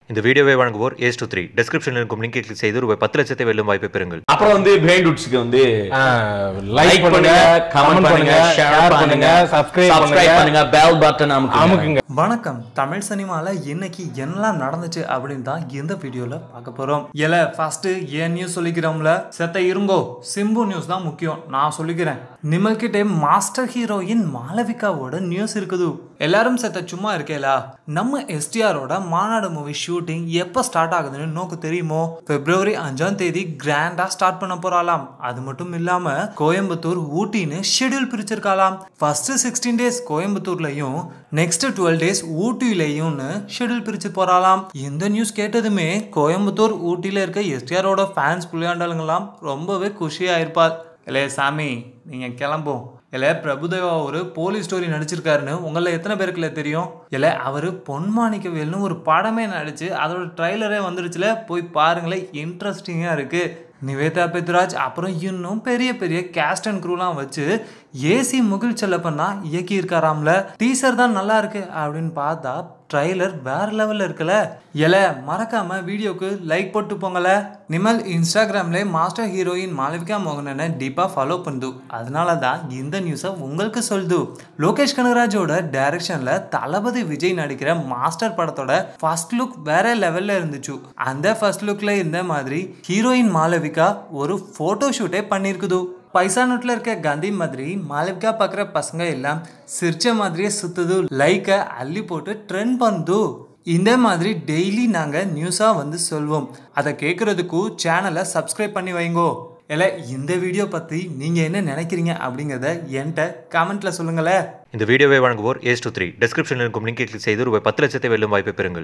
இந்த வீடியோவை வழங்குவோர் ஏஸ் டூ த்ரீ டிஸ்கிரிப்ஷனில் இருக்கும் லிங்கை கிளிக் செய்து ரூபாய் பத்து லட்சத்தை வெல்லும் வாய்ப்பை பெறுங்கள் அப்புறம் வந்து பிரைன் ரூட்ஸ்க்கு வந்து லைக் பண்ணுங்க கமெண்ட் பண்ணுங்க ஷேர் பண்ணுங்க சப்ஸ்கிரைப் சப்ஸ்கிரைப் பண்ணுங்க பண்ணுங்க பெல் பட்டன் அமுக்குங்க அமுக்குங்க வணக்கம் தமிழ் சினிமாவில் இன்னைக்கு என்னெல்லாம் நடந்துச்சு அப்படின்னு தான் இந்த வீடியோவில் பார்க்க போகிறோம் இல்ல ஃபர்ஸ்ட் ஏன் நியூஸ் சொல்லிக்கிறோம்ல செத்த இருங்கோ சிம்பு நியூஸ் தான் முக்கியம் நான் சொல்லிக்கிறேன் நிமல்கிட்டே மாஸ்டர் ஹீரோயின் மாளவிகாவோட நியூஸ் இருக்குது எல்லாரும் செத்த சும்மா இருக்கேலா நம்ம எஸ்டிஆரோட மாநாடு மூவி ஷூட்டிங் எப்போ ஸ்டார்ட் ஆகுதுன்னு நோக்கு தெரியுமோ பிப்ரவரி அஞ்சாம் தேதி கிராண்டா ஸ்டார்ட் பண்ண போறாளாம் அது மட்டும் இல்லாம கோயம்புத்தூர் ஊட்டின்னு ஷெட்யூல் பிரிச்சிருக்காளாம் ஃபர்ஸ்ட் சிக்ஸ்டீன் டேஸ் கோயம்புத்தூர்லயும் நெக்ஸ்ட் டுவெல் டேஸ் ஊட்டிலையும்னு ஷெட்யூல் பிரிச்சு போறாளாம் இந்த நியூஸ் கேட்டதுமே கோயம்புத்தூர் ஊட்டியில இருக்க எஸ்டிஆரோட ஃபேன்ஸ் புள்ளியாண்டலுங்கெல்லாம் ரொம்பவே குஷியாயிருப்பார் இல்லையே சாமி நீங்க கிளம்பும் இல்லை பிரபுதேவா ஒரு போலீஸ் ஸ்டோரி நடிச்சிருக்காருன்னு உங்களில் எத்தனை பேருக்குல தெரியும் இல்லை அவர் பொன்மாணிக்கவேல்னு ஒரு படமே நடிச்சு அதோட ட்ரைலரே வந்துருச்சுல போய் பாருங்களேன் இன்ட்ரெஸ்டிங்காக இருக்குது நிவேதா பெத்ராஜ் அப்புறம் இன்னும் பெரிய பெரிய கேஸ்ட் அண்ட் க்ரூலாம் வச்சு ஏசி முகில் செல்லப்பன் தான் இயக்கி இருக்காராம்ல டீசர் தான் நல்லா இருக்கு அப்படின்னு பார்த்தா ட்ரைலர் வேற லெவல்ல இருக்குல்ல எல மறக்காம வீடியோக்கு லைக் போட்டு போங்கல நிமல் இன்ஸ்டாகிராம்ல மாஸ்டர் ஹீரோயின் மாளவிகா மோகனனை டீப்பா ஃபாலோ பண்ணுது அதனால தான் இந்த நியூஸை உங்களுக்கு சொல்லுது லோகேஷ் கனகராஜோட டைரக்ஷன்ல தளபதி விஜய் நடிக்கிற மாஸ்டர் படத்தோட ஃபர்ஸ்ட் லுக் வேற லெவல்ல இருந்துச்சு அந்த ஃபர்ஸ்ட் லுக்ல இந்த மாதிரி ஹீரோயின் மாளவிகா ஒரு ஃபோட்டோ ஷூட்டே பண்ணியிருக்குது பைசா நோட்டில் இருக்க காந்தி மாதிரி மாளவிகா பார்க்குற பசங்க எல்லாம் சிரிச்ச மாதிரியே சுத்துது லைக்கை அள்ளி போட்டு ட்ரெண்ட் பண்ணுது இந்த மாதிரி டெய்லி நாங்கள் நியூஸாக வந்து சொல்வோம் அதை கேட்குறதுக்கு சேனலை சப்ஸ்கிரைப் பண்ணி வைங்கோ இல்லை இந்த வீடியோ பற்றி நீங்கள் என்ன நினைக்கிறீங்க அப்படிங்கிறத என்கிட்ட கமெண்ட்டில் சொல்லுங்களேன் இந்த வீடியோவை வழங்குவோர் ஏஸ் டூ த்ரீ டிஸ்கிரிப்ஷனில் இருக்கும் லிங்கை கிளிக் செய்து ரூபாய் பத்து லட்சத்தை வெல்லும் வாய்ப்பை பெறுங்கள்